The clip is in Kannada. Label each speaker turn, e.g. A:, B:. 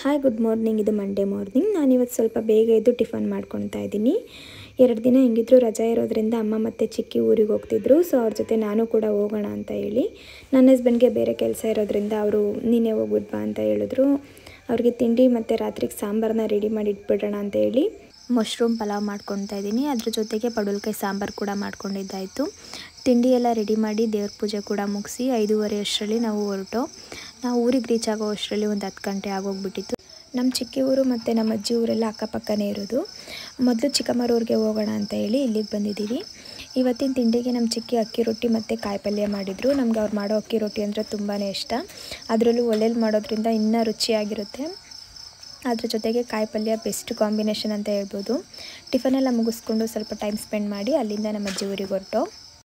A: ಹಾಯ್ ಗುಡ್ ಮಾರ್ನಿಂಗ್ ಇದು ಮಂಡೇ ಮಾರ್ನಿಂಗ್ ನಾನಿವತ್ತು ಸ್ವಲ್ಪ ಬೇಗ ಎದ್ದು ಟಿಫನ್ ಮಾಡ್ಕೊತಾ ಇದ್ದೀನಿ ಎರಡು ದಿನ ಹೆಂಗಿದ್ರು ರಜಾ ಇರೋದ್ರಿಂದ ಅಮ್ಮ ಮತ್ತು ಚಿಕ್ಕಿ ಊರಿಗೆ ಹೋಗ್ತಿದ್ರು ಸೊ ಅವ್ರ ಜೊತೆ ನಾನು ಕೂಡ ಹೋಗೋಣ ಅಂತ ಹೇಳಿ ನನ್ನ ಹಸ್ಬೆಂಡ್ಗೆ ಬೇರೆ ಕೆಲಸ ಇರೋದ್ರಿಂದ ಅವರು ನೀನೇ ಹೋಗ್ಬಿಟ್ಟು ಬಾ ಅಂತ ಹೇಳಿದ್ರು ಅವ್ರಿಗೆ ತಿಂಡಿ ಮತ್ತು ರಾತ್ರಿಗೆ ಸಾಂಬಾರನ್ನ ರೆಡಿ ಮಾಡಿ ಇಟ್ಬಿಡೋಣ ಅಂತ ಹೇಳಿ ಮಶ್ರೂಮ್ ಪಲಾವ್ ಮಾಡ್ಕೊತಾ ಇದ್ದೀನಿ ಅದ್ರ ಜೊತೆಗೆ ಪಡುಲ್ಕಾಯಿ ಸಾಂಬಾರು ಕೂಡ ಮಾಡ್ಕೊಂಡಿದ್ದಾಯಿತು ತಿಂಡಿ ಎಲ್ಲ ರೆಡಿ ಮಾಡಿ ದೇವ್ರ ಪೂಜೆ ಕೂಡ ಮುಗಿಸಿ ಐದೂವರೆ ಅಷ್ಟರಲ್ಲಿ ನಾವು ಹೊರಟು ನಾವು ಊರಿಗೆ ರೀಚ್ ಆಗೋ ಅಷ್ಟರಲ್ಲಿ ಒಂದು ಹತ್ತು ಗಂಟೆ ಆಗೋಗ್ಬಿಟ್ಟಿತ್ತು ನಮ್ಮ ಚಿಕ್ಕಿ ಊರು ಮತ್ತು ನಮ್ಮ ಅಜ್ಜಿ ಊರೆಲ್ಲ ಅಕ್ಕಪಕ್ಕನೇ ಇರೋದು ಮೊದಲು ಚಿಕ್ಕಮ್ಮರೂರಿಗೆ ಹೋಗೋಣ ಅಂತ ಹೇಳಿ ಇಲ್ಲಿಗೆ ಬಂದಿದ್ದೀವಿ ಇವತ್ತಿನ ತಿಂಡಿಗೆ ನಮ್ಮ ಚಿಕ್ಕಿ ಅಕ್ಕಿ ರೊಟ್ಟಿ ಮತ್ತು ಕಾಯಿ ಪಲ್ಯ ಮಾಡಿದರು ನಮ್ಗೆ ಅವ್ರು ಮಾಡೋ ಅಕ್ಕಿ ರೊಟ್ಟಿ ಅಂದರೆ ತುಂಬಾ ಇಷ್ಟ ಅದರಲ್ಲೂ ಒಲೆಯಲ್ಲಿ ಮಾಡೋದ್ರಿಂದ ಇನ್ನೂ ರುಚಿಯಾಗಿರುತ್ತೆ ಅದ್ರ ಜೊತೆಗೆ ಕಾಯಿ ಪಲ್ಯ ಬೆಸ್ಟ್ ಕಾಂಬಿನೇಷನ್ ಅಂತ ಹೇಳ್ಬೋದು ಟಿಫನೆಲ್ಲ ಮುಗಿಸ್ಕೊಂಡು ಸ್ವಲ್ಪ ಟೈಮ್ ಸ್ಪೆಂಡ್ ಮಾಡಿ ಅಲ್ಲಿಂದ ನಮ್ಮ ಅಜ್ಜಿ ಊರಿಗೆ ಹೊರಟು